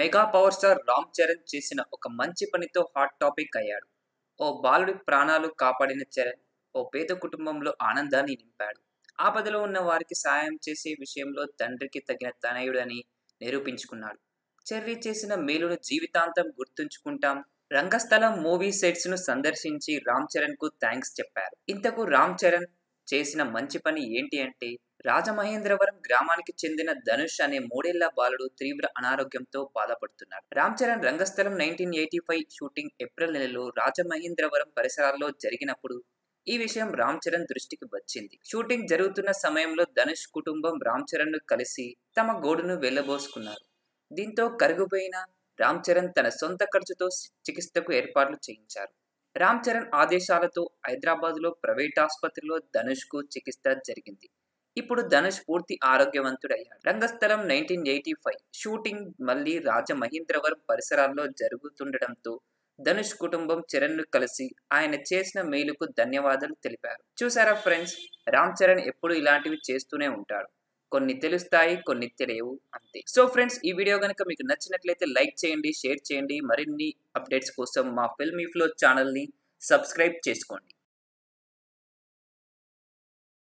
mega power star Ram Charan చేసిన ఒక మంచి పనితో హాట్ టాపిక్ అయ్యాడు ఓ బాలుడి ప్రాణాలు కాపాడిన చరణ్ ఓ పేద కుటుంబంలో ఆనందాన్ని నింపాడు ఆపదలో ఉన్న వారికి సాయం చేసే విషయంలో తండ్రికి తగిన తనయుడని నిరూపించుకున్నాడు చెర్రీ చేసిన మేలును జీవితాంతం గుర్తుంచుకుంటాం రంగస్థలం మూవీ సెట్స్ ను సందర్శించి రామ్ చరణ్ కు థ్యాంక్స్ చెప్పారు ఇంతకు రామ్ చరణ్ చేసిన మంచి పని ఏంటి అంటే రాజమహేంద్రవరం గ్రామానికి చెందిన ధనుష్ అనే మూడేళ్ల బాలుడు తీవ్ర అనారోగ్యంతో బాధపడుతున్నాడు Ram Charan Rangasthalam nineteen eighty five shooting April నెలలో రాజమహేంద్రవరం పరిసరాల్లో జరిగినప్పుడు ఈ విషయం రామ్ చరణ్ దృష్టికి వచ్చింది షూటింగ్ జరుగుతున్న సమయంలో ధనుష్ కుటుంబం రామ్ చరణ్ ను కలిసి తమ గోడును వెళ్లబోసుకున్నారు దీంతో కరుగుపోయిన రామ్ చరణ్ తన సొంత ఖర్చుతో చికిత్సకు ఏర్పాట్లు చేయించారు రామ్ చరణ్ ఆదేశాలతో హైదరాబాద్లో ప్రైవేట్ ఆసుపత్రిలో ధనుష్కు చికిత్స జరిగింది ఇప్పుడు ధనుష్ పూర్తి ఆరోగ్యవంతుడయ్యాడు Rangasthalam nineteen eighty five shooting మళ్ళీ రాజమహేంద్రవరం పరిసరాల్లో జరుగుతుండటంతో ధనుష్ కుటుంబం చరణ్ ను కలిసి ఆయన చేసిన మేలుకు ధన్యవాదాలు తెలిపారు చూసారా ఫ్రెండ్స్ రామ్ చరణ్ ఎప్పుడు ఇలాంటివి చేస్తూనే ఉంటాడు కొన్ని తెలుస్తాయి కొన్ని తెలియవు అంతే సో ఫ్రెండ్స్ ఈ వీడియో కనుక మీకు నచ్చినట్లయితే లైక్ చేయండి షేర్ చేయండి మరిన్ని అప్డేట్స్ కోసం మా ఫిల్మీ ఫ్లో ఛానల్ని సబ్స్క్రైబ్ చేసుకోండి